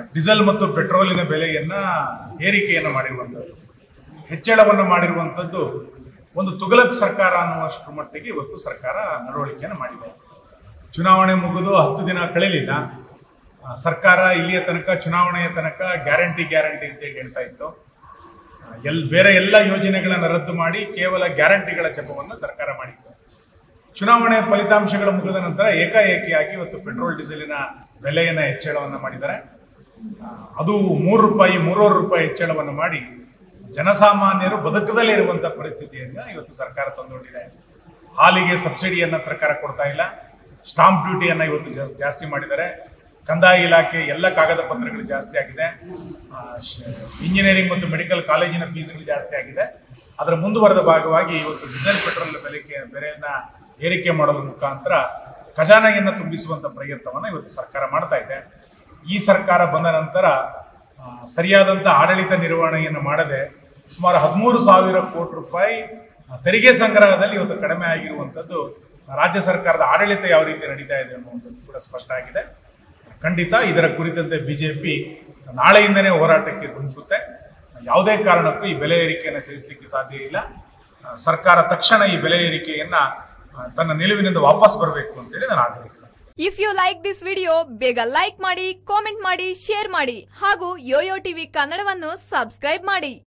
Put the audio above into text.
diesel ಮತ್ತು ಪೆಟ್ರೋಲಿನ ಬೆಲೆಯನ್ನ ಏರಿಕೆಯನ್ನು ಮಾಡಿರುವಂಥದ್ದು ಹೆಚ್ಚಳವನ್ನು ಮಾಡಿರುವಂಥದ್ದು ಒಂದು ತುಗಲಕ್ ಸರ್ಕಾರ ಅನ್ನುವಷ್ಟು ಮಟ್ಟಿಗೆ ಇವತ್ತು ಸರ್ಕಾರ ನಡವಳಿಕೆಯನ್ನು ಮಾಡಿದೆ ಚುನಾವಣೆ ಮುಗಿದು ಹತ್ತು ದಿನ ಕಳೆಯಲಿಲ್ಲ ಆ, ಸರ್ಕಾರ ಇಲ್ಲಿಯ ತನಕ ಚುನಾವಣೆಯ ತನಕ ಗ್ಯಾರಂಟಿ ಗ್ಯಾರಂಟಿ ಅಂತೇಳಿ ಹೇಳ್ತಾ ಇತ್ತು ಆ, ಎಲ್ ಬೇರೆ ಎಲ್ಲ ಯೋಜನೆಗಳನ್ನು ರದ್ದು ಮಾಡಿ ಕೇವಲ ಗ್ಯಾರಂಟಿಗಳ ಜಪವನ್ನು ಸರ್ಕಾರ ಮಾಡಿತ್ತು ಚುನಾವಣೆ ಫಲಿತಾಂಶಗಳು ಮುಗಿದ ನಂತರ ಏಕಾಏಕಿಯಾಗಿ ಇವತ್ತು ಪೆಟ್ರೋಲ್ ಡೀಸೆಲಿನ ಬೆಲೆಯನ್ನು ಹೆಚ್ಚಳವನ್ನು ಮಾಡಿದ್ದಾರೆ ಆ, ಅದು ಮೂರು ರೂಪಾಯಿ ಮೂರುವರೆ ರೂಪಾಯಿ ಹೆಚ್ಚಳವನ್ನು ಮಾಡಿ ಜನಸಾಮಾನ್ಯರು ಬದುಕದಲ್ಲೇ ಇರುವಂತ ಪರಿಸ್ಥಿತಿಯನ್ನ ಇವತ್ತು ಸರ್ಕಾರ ತಂದೊಡ್ಡಿದೆ ಹಾಲಿಗೆ ಸಬ್ಸಿಡಿಯನ್ನ ಸರ್ಕಾರ ಕೊಡ್ತಾ ಇಲ್ಲ ಸ್ಟಾಂಪ್ ಡ್ಯೂಟಿಯನ್ನ ಇವತ್ತು ಜಾಸ್- ಜಾಸ್ತಿ ಮಾಡಿದ್ದಾರೆ ಕಂದಾಯ ಇಲಾಖೆ ಎಲ್ಲ ಕಾಗದ ಪತ್ರಗಳು ಜಾಸ್ತಿ ಆಗಿದೆ ಆ, ಶ- ಇಂಜಿನಿಯರಿಂಗ್ ಮತ್ತು ಮೆಡಿಕಲ್ ಕಾಲೇಜಿನ ಫೀಸ್ಗಳು ಜಾಸ್ತಿ ಆಗಿದೆ ಅದರ ಮುಂದುವರೆದ ಭಾಗವಾಗಿ ಇವತ್ತು ಡೀಸೆಲ್ ಪೆಟ್ರೋಲ್ ಬೆಲೆಗೆ ಬೆಲೆಯನ್ನ ಏರಿಕೆ ಮಾಡೋದ್ರ ಮುಖಾಂತರ ಖಜಾನೆಯನ್ನ ತುಂಬಿಸುವಂತ ಪ್ರಯತ್ನವನ್ನ ಇವತ್ತು ಸರ್ಕಾರ ಮಾಡ್ತಾ ಇದೆ ಈ ಸರ್ಕಾರ ಬಂದ ನಂತರ ಆ, ಸರಿಯಾದಂತ ಆಡಳಿತ ನಿರ್ವಹಣೆಯನ್ನು ಮಾಡದೆ ಸುಮಾರು ಹದಿಮೂರು ಸಾವಿರ ಕೋಟಿ ರೂಪಾಯಿ ಆ, ತೆರಿಗೆ ಸಂಗ್ರಹದಲ್ಲಿ ಇವತ್ತು ಕಡಿಮೆ ಆಗಿರುವಂತದ್ದು ರಾಜ್ಯ ಸರ್ಕಾರದ ಆಡಳಿತ ಯಾವ ರೀತಿ ನಡೀತಾ ಇದೆ ಅನ್ನುವಂಥದ್ದು ಕೂಡ ಸ್ಪಷ್ಟ ಆಗಿದೆ ಖಂಡಿತ ಇದರ ಕುರಿತಂತೆ ಬಿಜೆಪಿ ನಾಳೆಯಿಂದನೇ ಹೋರಾಟಕ್ಕೆ ಧುಮುಕುತ್ತೆ ಯಾವುದೇ ಕಾರಣಕ್ಕೂ ಈ ಬೆಲೆ ಏರಿಕೆಯನ್ನು ಸಹಿಸಲಿಕ್ಕೆ ಸಾಧ್ಯ ಇಲ್ಲ ಆ, ಸರ್ಕಾರ ತಕ್ಷಣ ಈ ಬೆಲೆ ಏರಿಕೆಯನ್ನ ಆ, ತನ್ನ ನಿಲುವಿನಿಂದ ವಾಪಸ್ ಬರಬೇಕು ಅಂತೇಳಿ ನಾನು ಆಗ್ರಹಿಸ್ತೇನೆ if you like this video ಬೇಗ ಲೈಕ್ ಮಾಡಿ ಕಾಮೆಂಟ್ ಮಾಡಿ ಶೇರ್ ಮಾಡಿ ಹಾಗೂ ಯೋಯೋ ಟಿವಿ ಕನ್ನಡವನ್ನು ಸಬ್ಸ್ಕ್ರೈಬ್ ಮಾಡಿ